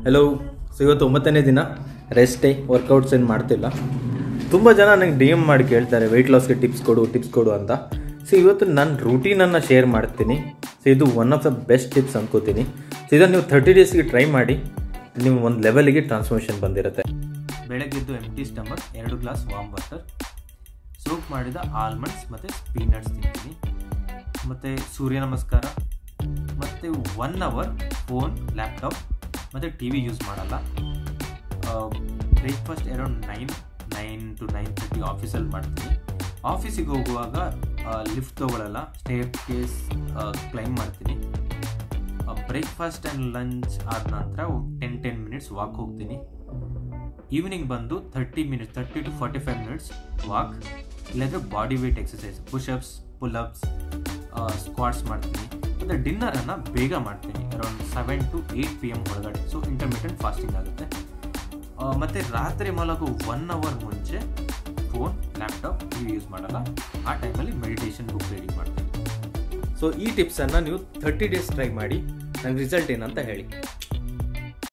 hello so ಇವತ್ತು ಒಂಬತ್ತನೇ ದಿನ ರೆಸ್ಟ್ ಡೇ ವರ್ಕೌಟ್ಸ್ ಏನು ಮಾಡ್ತಿಲ್ಲ ತುಂಬ ಜನ ನನಗೆ ಡಿ ಎಮ್ ಮಾಡಿ ಕೇಳ್ತಾರೆ ವೆಯ್ಟ್ ಲಾಸ್ಗೆ ಟಿಪ್ಸ್ ಕೊಡು ಟಿಪ್ಸ್ ಕೊಡು ಅಂತ ಸೊ ಇವತ್ತು ನನ್ನ ರೂಟೀನನ್ನು ಶೇರ್ ಮಾಡ್ತೀನಿ ಸೊ ಇದು one of the best tips ಅನ್ಕೋತೀನಿ ಸೊ ಇದನ್ನು ನೀವು ಥರ್ಟಿ ಡೇಸ್ಗೆ ಟ್ರೈ ಮಾಡಿ ನೀವು ಒಂದು ಲೆವೆಲಿಗೆ ಟ್ರಾನ್ಸ್ಫಾರ್ಮೇಷನ್ ಬಂದಿರುತ್ತೆ ಬೆಳಗ್ಗೆದ್ದು ಎಂಟಿ ಸ್ಟಮಕ್ ಎರಡು ಗ್ಲಾಸ್ ವಾಮ್ ವಾಟರ್ ಸೋಪ್ ಮಾಡಿದ ಆಲ್ಮಂಡ್ಸ್ ಮತ್ತು ಪೀನಟ್ಸ್ ತಿಂತೀನಿ ಮತ್ತು ಸೂರ್ಯ ನಮಸ್ಕಾರ ಮತ್ತು ಒನ್ ಅವರ್ ಫೋನ್ ಲ್ಯಾಪ್ಟಾಪ್ ಮತ್ತು ಟಿ ವಿ ಯೂಸ್ ಮಾಡಲ್ಲ breakfast around nine nine to nine thirty ಆಫೀಸಲ್ಲಿ ಮಾಡ್ತೀನಿ ಆಫೀಸಿಗೆ ಹೋಗುವಾಗ ಲಿಫ್ಟ್ ತೊಗೊಳ್ಳಲ್ಲ ಸ್ಟೇರ್ ಕೇಸ್ ಕ್ಲೈಮ್ ಮಾಡ್ತೀನಿ ಬ್ರೇಕ್ಫಾಸ್ಟ್ ಆ್ಯಂಡ್ ಲಂಚ್ ಆದ ನಂತರ ಟೆನ್ ಟೆನ್ ಮಿನಿಟ್ಸ್ ವಾಕ್ ಹೋಗ್ತೀನಿ ಈವ್ನಿಂಗ್ ಬಂದು thirty minutes thirty to forty five minutes walk ಇಲ್ಲಾಂದರೆ body wait exercise pushups pullups squats ಮಾಡ್ತೀನಿ ಮತ್ತು ಡಿನ್ನರನ್ನು ಬೇಗ ಮಾಡ್ತೀನಿ around seven to eight P M ಒಳಗಡೆ ಸೊ ಇಂಟರ್ಮೀಡಿಯಂಟ್ ಫಾಸ್ಟಿಂಗ್ ಆಗುತ್ತೆ ಮತ್ತು ರಾತ್ರಿ ಮಲಗು ಒನ್ ಅವರ್ ಮುಂಚೆ phone laptop T V use ಮಾಡಲ್ಲ ಆ ಟೈಮಲ್ಲಿ ಮೆಡಿಟೇಷನ್ ಬುಕ್ ರೀಡಿಂಗ್ ಮಾಡ್ತೀನಿ ಸೊ ಈ ಟಿಪ್ಸನ್ನು ನೀವು ಥರ್ಟಿ ಡೇಸ್ ಟ್ರೈ ಮಾಡಿ ನಂಗೆ ರಿಸಲ್ಟ್ ಏನಂತ ಹೇಳಿ